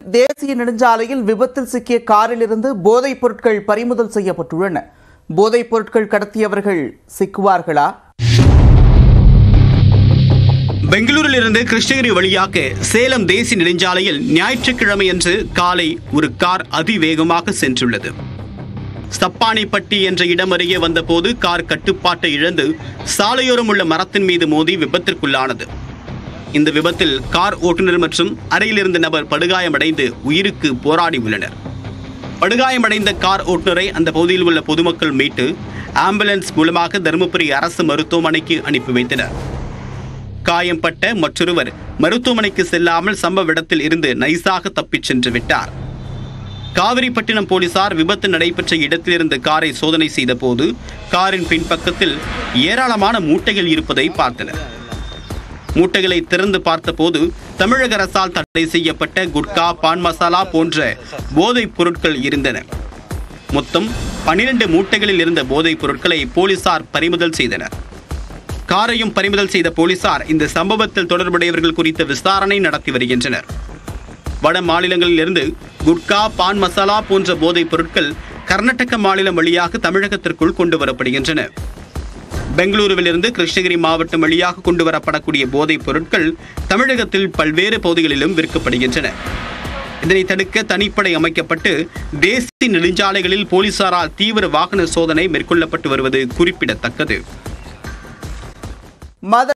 தேசிய நெடுஞ்சாலையில் விபத்தில் சிக்கிய காரிலிருந்து போதைப் பொருட்கள் பறிமுதல் செய்யப்பட்டுள்ளன போதைப் பொருட்கள் கடத்தியவர்கள் சிக்குவார்களா பெங்களூரிலிருந்து கிருஷ்ணகிரி வழியாக சேலம் தேசிய நெடுஞ்சாலையில் ஞாயிற்றுக்கிழமையன்று காலை ஒரு கார் அதிவேகமாக சென்றுள்ளது சப்பானிப்பட்டி என்ற இடம் அருகே வந்தபோது கார் கட்டுப்பாட்டை இழந்து சாலையோரம் உள்ள மரத்தின் மீது மோதி விபத்திற்குள்ளானது இந்த விபத்தில் கார் ஓட்டுநர் மற்றும் அறையில் இருந்த நபர் படுகாயமடைந்து உயிருக்கு போராடி உள்ளனர் படுகாயமடைந்த கார் ஓட்டுநரை அந்த பகுதியில் உள்ள பொதுமக்கள் மீட்டு ஆம்புலன்ஸ் மூலமாக தருமபுரி அரசு மருத்துவமனைக்கு அனுப்பி வைத்தனர் காயம்பட்ட மற்றொருவர் மருத்துவமனைக்கு செல்லாமல் சம்பவ இடத்தில் இருந்து நைசாக தப்பிச் சென்று விட்டார் காவிரிப்பட்டினம் போலீசார் விபத்து நடைபெற்ற இடத்திலிருந்து காரை சோதனை செய்த போது காரின் பின்பக்கத்தில் ஏராளமான மூட்டைகள் இருப்பதை பார்த்தனர் மூட்டைகளை திறந்து பார்த்தபோது தமிழக அரசால் தடை செய்யப்பட்ட குட்கா பான் மசாலா போன்ற போதைப் பொருட்கள் இருந்தன மொத்தம் பனிரெண்டு மூட்டைகளில் இருந்த போதைப் பொருட்களை போலீசார் பறிமுதல் செய்தனர் காரையும் பறிமுதல் செய்த போலீசார் இந்த சம்பவத்தில் தொடர்புடையவர்கள் குறித்த விசாரணை நடத்தி வருகின்றனர் வட மாநிலங்களில் இருந்து குட்கா பான் மசாலா போன்ற போதைப் பொருட்கள் கர்நாடக மாநிலம் வழியாக தமிழகத்திற்குள் கொண்டு வரப்படுகின்றன பெங்களூருவிலிருந்து கிருஷ்ணகிரி மாவட்டம் வழியாக கொண்டு வரப்படக்கூடிய போதைப் பொருட்கள் தமிழகத்தில் பல்வேறு பகுதிகளிலும் விற்கப்படுகின்றன இதனை தடுக்க தனிப்படை அமைக்கப்பட்டு தேசிய நெடுஞ்சாலைகளில் போலீசாரால் தீவிர வாகன சோதனை மேற்கொள்ளப்பட்டு வருவது குறிப்பிடத்தக்கது மத